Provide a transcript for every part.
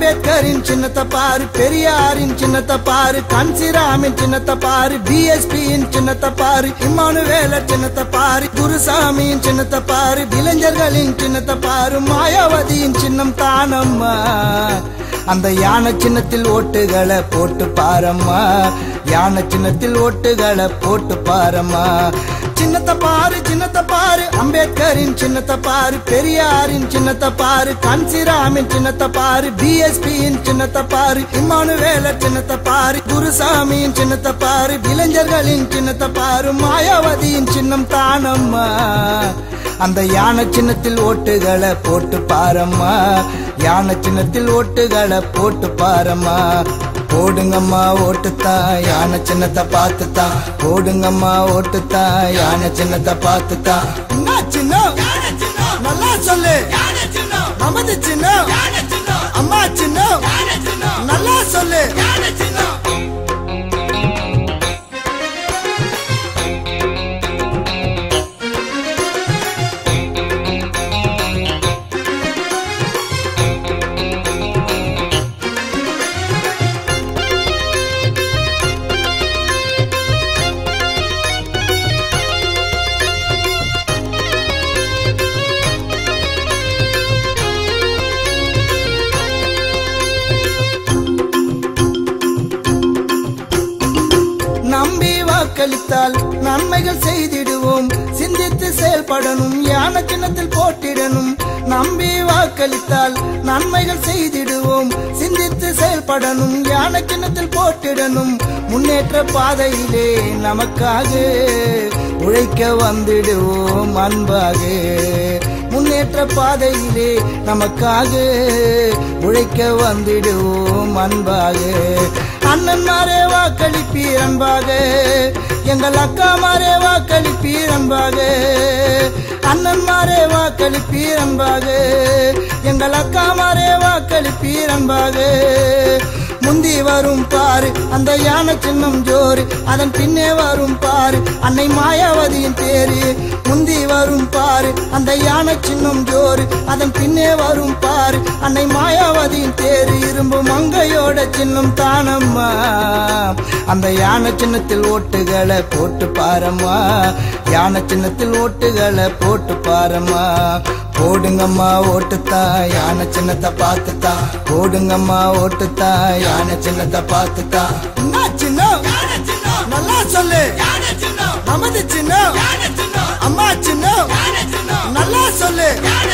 அம்பேத்கரின் சின்னத்தை பாரு பெரியாரின் சின்னத்தை பாரு கன்சிராமின் சின்னத்தை பாரு பிஎஸ்பியின் சின்னத்தை பாரு இம்மானுவேலர் சின்னத்தை பாரு குருசாமியின் சின்னத்தை பாரு இளைஞர்களின் சின்னத்தை பாரு மாயாவதியின் சின்னம் தானம்மா அந்த யானை சின்னத்தில் ஓட்டுகளை போட்டு பாரம்மா யானை சின்னத்தில் ஓட்டுகளை போட்டு பாரம்மா சின்னத்தை பாரு சின்னத்தை பாரு அம்பேத்கரின் சின்னத்தை பாரு பெரியாரின் சின்னத்தை பாரு கன்சிராமின் சின்னத்தை பாரு பிஎஸ்பியின் சின்னத்தை பாரு இம்மானுவேலர் சின்னத்தை பாரு குருசாமியின் சின்னத்தை பாரு இளைஞர்களின் சின்னத்தை பாரு மாயாவதியின் சின்னம் தானம்மா அந்த யானை சின்னத்தில் ஓட்டுகளை போட்டு பாரம்மா யானை சின்னத்தில் ஓட்டுகளை போட்டு பாரம்மா போடுங்கம்மா ஓட்டுத்தா யானை சின்னத்தை பார்த்துத்தா போடுங்கம்மா ஓட்டுத்தா யானை சின்னத்தை பார்த்துத்தா என்ன சின்னம் நல்லா சொல்லு நமது சின்னம் அம்மா சின்னம் நல்லா சொல்லு நம்பி வாக்களித்தால் நன்மைகள் செய்திடுவோம் சிந்தித்து செயல்படணும் யான சின்னத்தில் போட்டிடணும் நம்பி வாக்களித்தால் நன்மைகள் செய்திடுவோம் சிந்தித்து செயல்படணும் யான சின்னத்தில் போட்டிடணும் முன்னேற்ற பாதையிலே நமக்காக உழைக்க வந்திடுவோம் அன்பாக முன்னேற்ற பாதையிலே நமக்காக உழைக்க வந்திடுவோம் அன்பாக அண்ணன்மாரே வாக்களிப்பீர் அன்பாக எங்கள் அக்காமாரே வாக்களிப்பீர் அன்பாக அண்ணன்மாரே வாக்களிப்பீர் அன்பாக எங்கள் அக்காமாரே வாக்களிப்பீர் அன்பாக முந்தி வரும் பாரு அந்த யானை சின்னம் ஜோறு அதன் பின்னே வரும் பாரு அன்னை மாயாவதியின் தேரு முந்தி வரும் பாரு அந்த யானை சின்னம் ஜோறு அதன் பின்னே வரும் பாரு அன்னை மாயாவதியின் தேரு இரும்பு மங்கையோட சின்னம் தானம்மா அந்த யானை சின்னத்தில் ஓட்டுகளை போட்டு பாரம்மா யானை சின்னத்தில் ஓட்டுகளை போட்டு பாரம்மா போடுங்கம்மா ஓட்டுத்தா யானை சின்னத்தை பார்த்துத்தா போடுங்கம்மா ஓட்டுத்தா யானை சின்னத்தை பார்த்துத்தா என்ன சின்னம் நல்லா சொல்லு நமது சின்னம் அம்மா சின்னம் நல்லா சொல்லு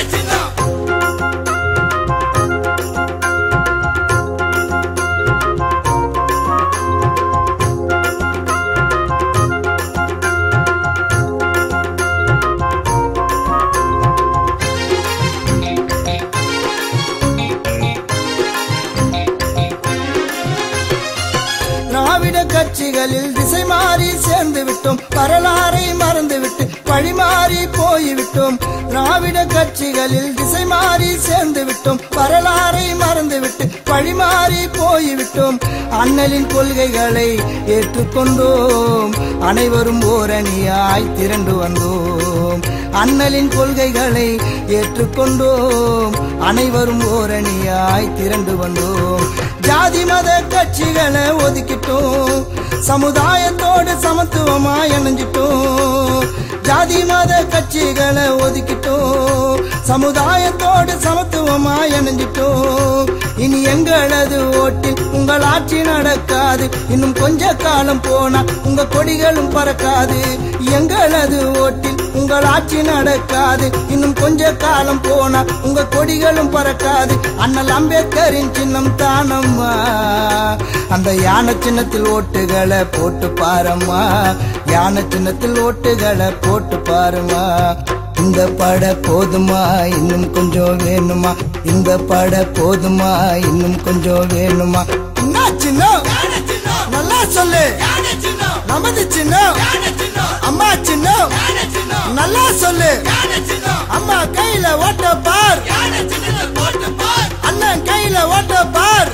திராவிட கட்சிகளில் திசை மாறி சேர்ந்து விட்டோம் வரலாறை மறந்துவிட்டு வழிமாறி போய்விட்டோம் திராவிட கட்சிகளில் திசை மாறி சேர்ந்து விட்டோம் வரலாறை மறந்துவிட்டு வழிமாறி போய்விட்டோம் அண்ணலின் கொள்கைகளை ஏற்றுக்கொண்டோம் அனைவரும் ஓரணியாய் திரண்டு வந்தோம் அண்ணலின் கொள்கைகளை ஏற்றுக்கொண்டோம் அனைவரும் ஓரணியாய் திரண்டு வந்தோம் ஜாதி மத கட்சிகளை ஒதுக்கிட்டோம் சமுதாயத்தோடு சமத்துவமா இணைஞ்சிட்டோம் ஜாதி மத கட்சிகளை ஒதுக்கிட்டோம் சமுதாயத்தோடு சமத்துவமா இணைஞ்சிட்டோம் இனி எங்களது ஓட்டில் உங்கள் ஆட்சி நடக்காது இன்னும் கொஞ்ச காலம் போனா உங்க கொடிகளும் பறக்காது எங்களது ஓட்டில் உங்கள் ஆட்சி நடக்காது இன்னும் கொஞ்ச காலம் போனா உங்க கொடிகளும் பறக்காது அண்ணல் அம்பேத்கரின் சின்னம் தானம்மா அந்த யானை சின்னத்தில் ஓட்டுகளை போட்டு பாரம்மா யானை சின்னத்தில் ஓட்டுகளை போட்டு பாருமா இந்த பட போதுமா இன்னும் கொஞ்சம் வேணுமா இந்த பட போதுமா இன்னும் கொஞ்சம் வேணுமா என்ன சின்னம் நல்லா சொல்லு நமது சின்னம் அம்மா சின்னம் நல்லா சொல்லு அம்மா கையில ஓட்ட பார் அண்ணன் கையில ஓட்ட பார்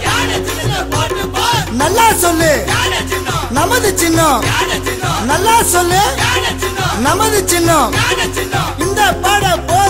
நல்லா சொல்லு நமது சின்னம் நல்லா சொல்லு நமது சின்னம் இந்த பட போ